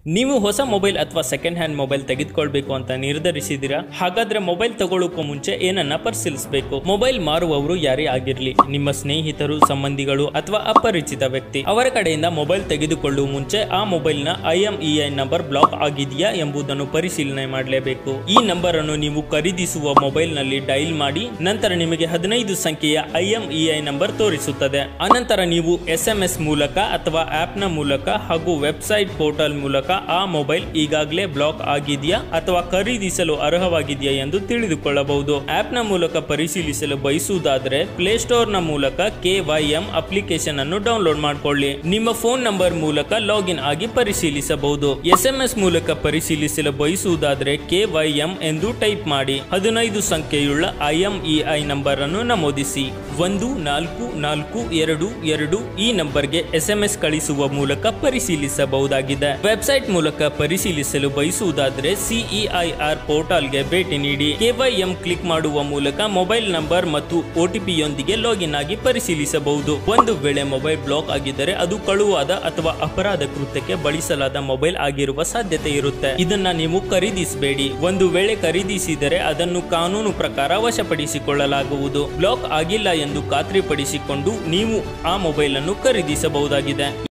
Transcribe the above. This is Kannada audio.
ನೀವು ಹೊಸ ಮೊಬೈಲ್ ಅಥವಾ ಸೆಕೆಂಡ್ ಹ್ಯಾಂಡ್ ಮೊಬೈಲ್ ತೆಗೆದುಕೊಳ್ಬೇಕು ಅಂತ ನಿರ್ಧರಿಸಿದ್ದೀರಾ ಹಾಗಾದ್ರೆ ಮೊಬೈಲ್ ತಗೊಳ್ಳೋಕ್ಕೂ ಮುಂಚೆ ಏನನ್ನ ಪರಿಶೀಲಿಸಬೇಕು ಮೊಬೈಲ್ ಮಾರುವವರು ಯಾರೇ ಆಗಿರ್ಲಿ ನಿಮ್ಮ ಸ್ನೇಹಿತರು ಸಂಬಂಧಿಗಳು ಅಥವಾ ಅಪರಿಚಿತ ವ್ಯಕ್ತಿ ಅವರ ಕಡೆಯಿಂದ ಮೊಬೈಲ್ ತೆಗೆದುಕೊಳ್ಳುವ ಮುಂಚೆ ಆ ಮೊಬೈಲ್ ನ ಐಎಂಇಐ ನಂಬರ್ ಬ್ಲಾಕ್ ಆಗಿದೆಯಾ ಎಂಬುದನ್ನು ಪರಿಶೀಲನೆ ಮಾಡಲೇಬೇಕು ಈ ನಂಬರ್ ಅನ್ನು ನೀವು ಖರೀದಿಸುವ ಮೊಬೈಲ್ ನಲ್ಲಿ ಡೈಲ್ ಮಾಡಿ ನಂತರ ನಿಮಗೆ ಹದಿನೈದು ಸಂಖ್ಯೆಯ ಐಎಂಇಐ ನಂಬರ್ ತೋರಿಸುತ್ತದೆ ಅನಂತರ ನೀವು ಎಸ್ ಎಂ ಎಸ್ ಮೂಲಕ ಅಥವಾ ಆಪ್ ನ ಮೂಲಕ ಹಾಗೂ ವೆಬ್ಸೈಟ್ ಪೋರ್ಟಲ್ ಮೂಲಕ ಆ ಮೊಬೈಲ್ ಈಗಾಗಲೇ ಬ್ಲಾಕ್ ಆಗಿದೆಯಾ ಅಥವಾ ಖರೀದಿಸಲು ಅರ್ಹವಾಗಿದೆಯಾ ಎಂದು ತಿಳಿದುಕೊಳ್ಳಬಹುದು ಆಪ್ ನ ಮೂಲಕ ಪರಿಶೀಲಿಸಲು ಬಯಸುವುದಾದರೆ ಪ್ಲೇಸ್ಟೋರ್ ನ ಮೂಲಕ ಕೆ ವೈ ಎಂ ಅಪ್ಲಿಕೇಶನ್ ಅನ್ನು ಡೌನ್ಲೋಡ್ ಮಾಡಿಕೊಳ್ಳಿ ನಿಮ್ಮ ಫೋನ್ ನಂಬರ್ ಮೂಲಕ ಲಾಗಿನ್ ಆಗಿ ಪರಿಶೀಲಿಸಬಹುದು ಎಸ್ ಎಂ ಎಸ್ ಮೂಲಕ ಪರಿಶೀಲಿಸಲು ಬಯಸುವುದಾದರೆ ಕೆ ವೈ ಎಂ ಎಂದು ಟೈಪ್ ಮಾಡಿ ಹದಿನೈದು ಸಂಖ್ಯೆಯುಳ್ಳ ಐಎಂಇಐ ನಂಬರ್ ಅನ್ನು ನಮೂದಿಸಿ ಒಂದು ನಾಲ್ಕು ನಾಲ್ಕು ಎರಡು ಎರಡು ಈ ನಂಬರ್ಗೆ ಎಸ್ ಎಂ ಎಸ್ ಕಳಿಸುವ ಮೂಲಕ ಪರಿಶೀಲಿಸಬಹುದಾಗಿದೆ ವೆಬ್ಸೈಟ್ ಮೂಲಕ ಪರಿಶೀಲಿಸಲು ಬಯಸುವುದಾದರೆ ಸಿಇಐಆರ್ ಪೋರ್ಟಲ್ಗೆ ಭೇಟಿ ನೀಡಿ ಕೆವೈಎಂ ಕ್ಲಿಕ್ ಮಾಡುವ ಮೂಲಕ ಮೊಬೈಲ್ ನಂಬರ್ ಮತ್ತು ಒಟಿಪಿಯೊಂದಿಗೆ ಲಾಗಿನ್ ಆಗಿ ಪರಿಶೀಲಿಸಬಹುದು ಒಂದು ವೇಳೆ ಮೊಬೈಲ್ ಬ್ಲಾಕ್ ಆಗಿದ್ದರೆ ಅದು ಕಳುವಾದ ಅಥವಾ ಅಪರಾಧ ಕೃತ್ಯಕ್ಕೆ ಬಳಸಲಾದ ಮೊಬೈಲ್ ಆಗಿರುವ ಸಾಧ್ಯತೆ ಇರುತ್ತೆ ಇದನ್ನ ನೀವು ಖರೀದಿಸಬೇಡಿ ಒಂದು ವೇಳೆ ಖರೀದಿಸಿದರೆ ಅದನ್ನು ಕಾನೂನು ಪ್ರಕಾರ ವಶಪಡಿಸಿಕೊಳ್ಳಲಾಗುವುದು ಬ್ಲಾಕ್ ಆಗಿಲ್ಲ ಎಂದು ಖಾತ್ರಿಪಡಿಸಿಕೊಂಡು ನೀವು ಆ ಮೊಬೈಲ್ ಅನ್ನು ಖರೀದಿಸಬಹುದಾಗಿದೆ